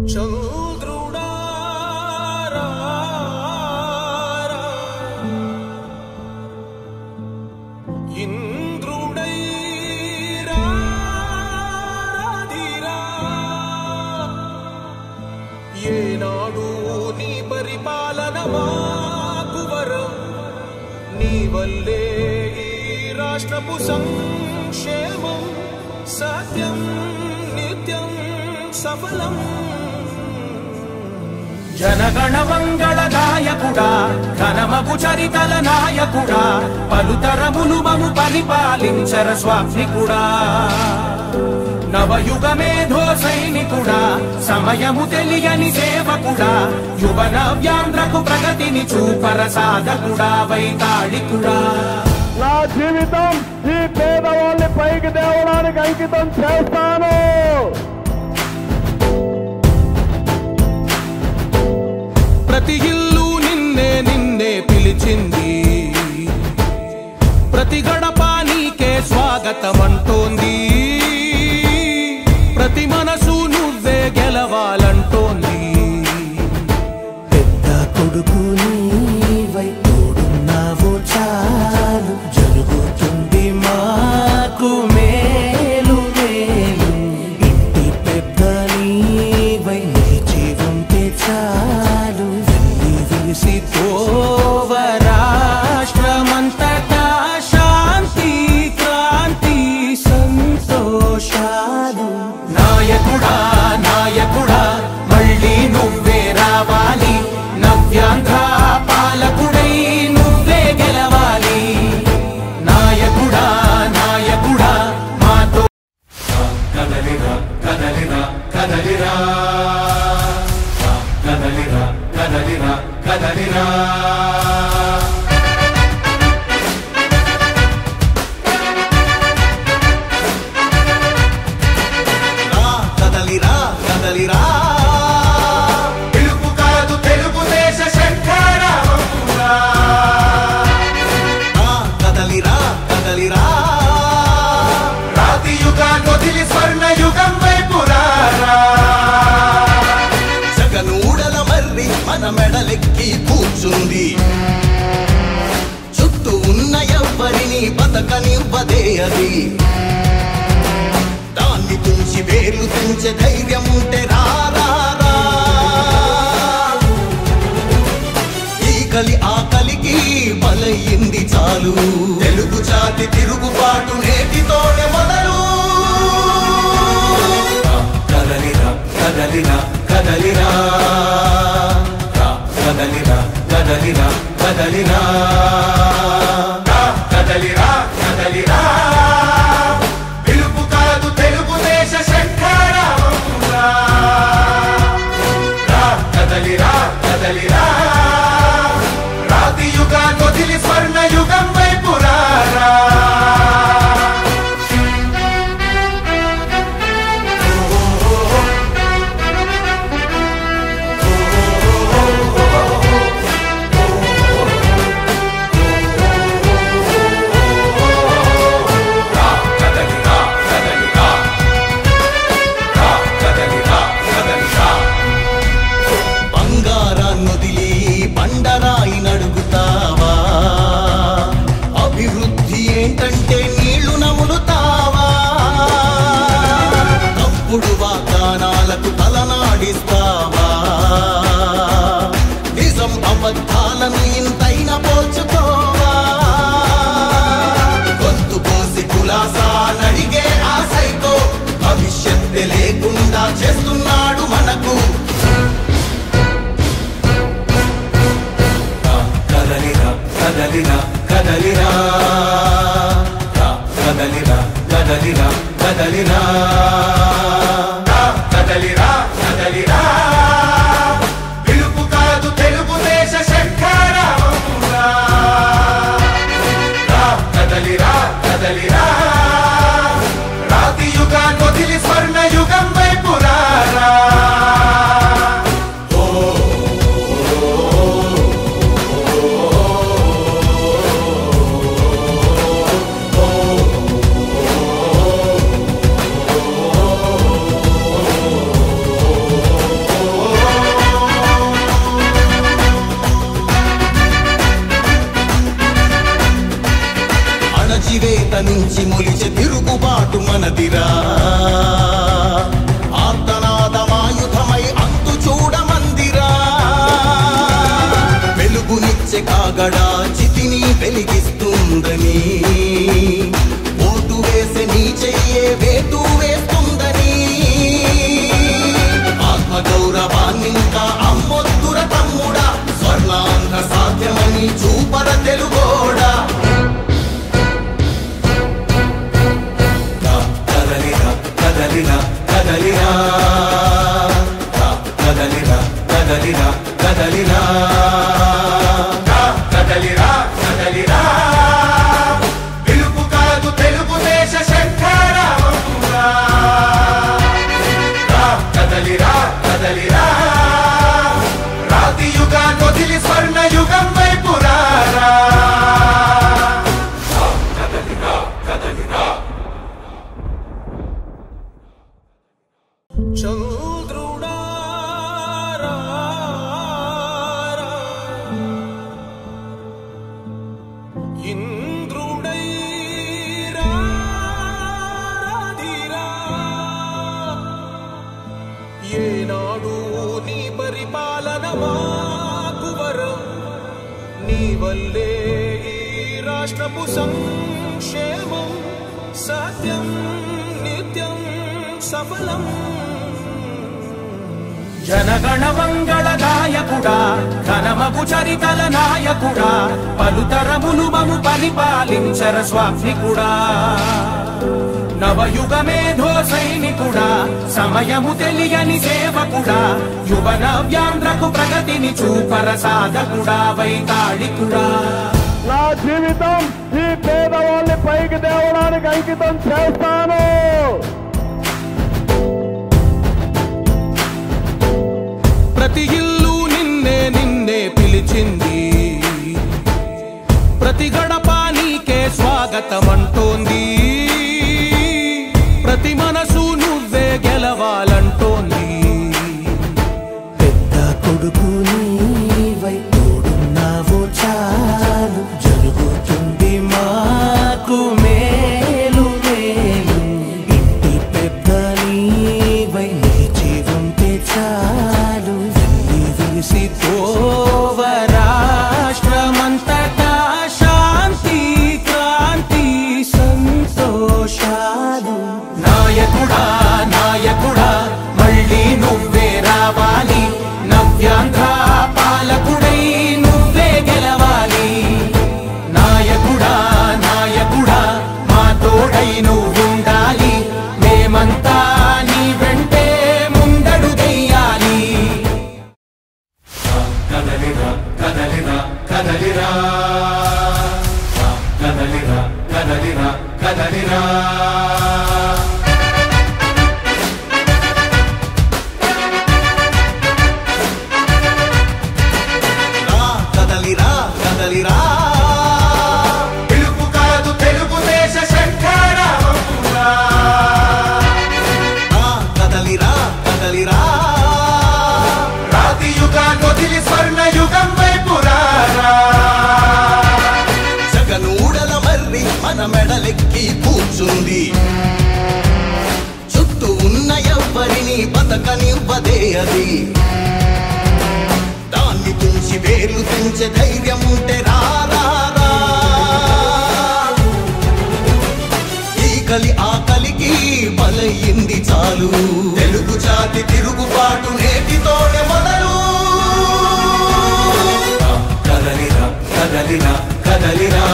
చంద్రుడా రా, రా. ఇంద్రుడై రా, రాధిరా. ఏనాడు నీ పరిపాలన మాకు వరం నీ వల్లే ఈ రాష్ట్రపు సంక్షేమం సత్యం నిత్యం సఫలం జనగణ మంగళ గాయకుడా ఘనమగు చరితల నాయకుడా పలుతరములు మము పరిపాలించర స్వామికుడా నవయుగ మేధో సైనికుడా సమయము తెలియని సేవకుడా యువ నవ్యాంధ్రకు ప్రగతిని చూపర సాధకుడా వైతాళికుడా నా జీవితం ఈ పేదవాళ్ళని పైకి తేవడానికి అంకితం చేస్తాను ప్రతి ఇల్లు నిన్నే నిన్నే పిలిచింది ప్రతి గడప నీకే స్వాగతం అంటోంది ప్రతి మనసు నువ్వే గెలవాలంటోంది పెద్ద కొడుకు నీవై తోడున్నావు చాలు జరుగుతుంది మాకు మేలు మేలు ఇంటి పెద్ద నీవై నిలిచి ఉంటే చాలు వెళ్ళి విలిసి ఓవ రాష్ట్రమంతటా శాంతి క్రాంతి సంతోషాలు నాయకుడా నాయకుడా మళ్ళీ నువ్వే రావాలి నవ్యాంధ్ర పాలకుడై నువ్వే గెలవాలి నాయకుడా నాయకుడా మాతో కదలిరా కదలిరా కదలిరా కదలిరా కదలిరా కదలిరా రా కదలిరా కదలిరా పిలుపు కాదు తెలుగుదేశ శంఖారావమురా రా కదలిరా కదలిరా రాతి యుగాన్ని వదిలి స్వర్ణ యుగం వైపు రారా జగనూడల మర్రి మన మెడలెక్కి కూర్చుంది చుట్టూ ఉన్న ఎవ్వరిని బతకనివ్వదే అది దాన్ని తుంచి వేర్లు తెంచే ధైర్యం ఉంటే రా రా, రా. ఈ కలి ఆకలికి బలయ్యింది చాలు తెలుగు జాతి తిరుగుబాటు నేటితోనే మొదలు కదలిరా కదలిరా కదలిరా రా, కదలిరా కదలిరా కదలిరా రా, కదలిరా కదలిరా పిలుపు కాదు తెలుగుదేశ శంఖారావమురా రా, కదలిరా కదలిరా రాతి యుగాన్ని వదిలి స్వర్ణ యుగం వైపు రారా కదలిరా కదలిరా రా, కదలిరా కదలిరా బంగారాన్నొదిలి బండరాయి నడుగుతావా అభివృద్ధి ఏంటంటే నీళ్లు నములుతావా తప్పుడు వాగ్దానాలకు తలనాడిస్తావా నిజం అబద్ధాలను ఇంతైనా పోల్చుకోవా గొంతు పోసి కులాసా నడిగే ఆ సైకో భవిష్యత్తు లేకుండా చేస్తున్నాడు మనకు కదలిరా కదలిరా కదలిరా రా, కదలిరా కదలిరా కదలిరా రా, కదలిరా కదలిరా పగడా చితిని వెలిగిస్తుందని ఓటు వేసే నీ చెయ్యే వేటు వేస్తుందని ఆత్మగౌరవాన్నింకా అమ్మొద్దుర తమ్ముడా స్వర్ణాంధ్ర సాధ్యమని చూపర తెలుగోడా కదలిరా కదలిరా కదలిరా కదలిరా కదలిరా కదలిరా కదలిరా కదలిరా పిలుపు కాదు తెలుగుదేశ శంఖారావమురా రా, కదలిరా కదలిరా రాతి యుగాన్ని వదిలి స్వర్ణ యుగం వైపు రారా రా, కదలిరా కదలిరా ఏనాడు నీ పరిపాలన మాకు వరం నీ వల్లే ఈ రాష్ట్రపు సంక్షేమం సత్యం నిత్యం సఫలం జనగణ మంగళ గాయకుడా ఘనమగు చరితల నాయకుడా పలుతరములు మము పరిపాలించర స్వామికుడా నవయుగ మేధో సైనికుడా సమయము తెలియని సేవకుడా యువ నవ్యాంధ్రకు ప్రగతిని చూపర సాధకుడా వైతాళికుడా నా జీవితం ఈ పేదవాళ్ళని పైకి తేవడానికి అంకితం చేస్తాను ప్రతి ఇల్లు నిన్నే నిన్నే పిలిచింది ప్రతి గడప నీకే స్వాగతం అంటోంది ప్రతి మనసు నువ్వే గెలవాలంటోంది పెద్ద కొడుకు నీవై తోడున్నావు చాలు జరుగుతుంది మాకు మేలు మేలు ఇంటి పెద్ద నీవై నిలిచి ఉంటే చాలు వెళ్ళి విలిసి ఓవ రాష్ట్రమంతటా శాంతి క్రాంతి సంతోషాలు నాయకుడా నాయకుడా మళ్ళీ నువ్వే రావాలి నవ్యాంధ్ర పాలకుడై నువ్వే గెలవాలి నాయకుడా నాయకుడా మా తోడై నువ్వుండాలి మేమంతా నీ వెంటే ముందడుగెయ్యాలి కదలిరా కదలిరా కదలిరా రా, కదలిరా కదలిరా కదలిరా రా కదలిరా కదలిరా పిలుపు కాదు తెలుగుదేశ శంఖారావమురా రా కదలిరా కదలిరా రాతి యుగాన్ని వదిలి స్వర్ణ యుగం వైపు రారా జగనూడల మర్రి మన మెడలెక్కి కూర్చుంది చుట్టూ ఉన్న ఎవ్వరిని బతకనివ్వదే అది దాన్ని తుంచి వేర్లు తెంచే ధైర్యం ఉంటే రా రా, రా. ఈ కలి ఆకలికి బలయింది చాలు తెలుగు జాతి తిరుగుబాటు నేటితోనే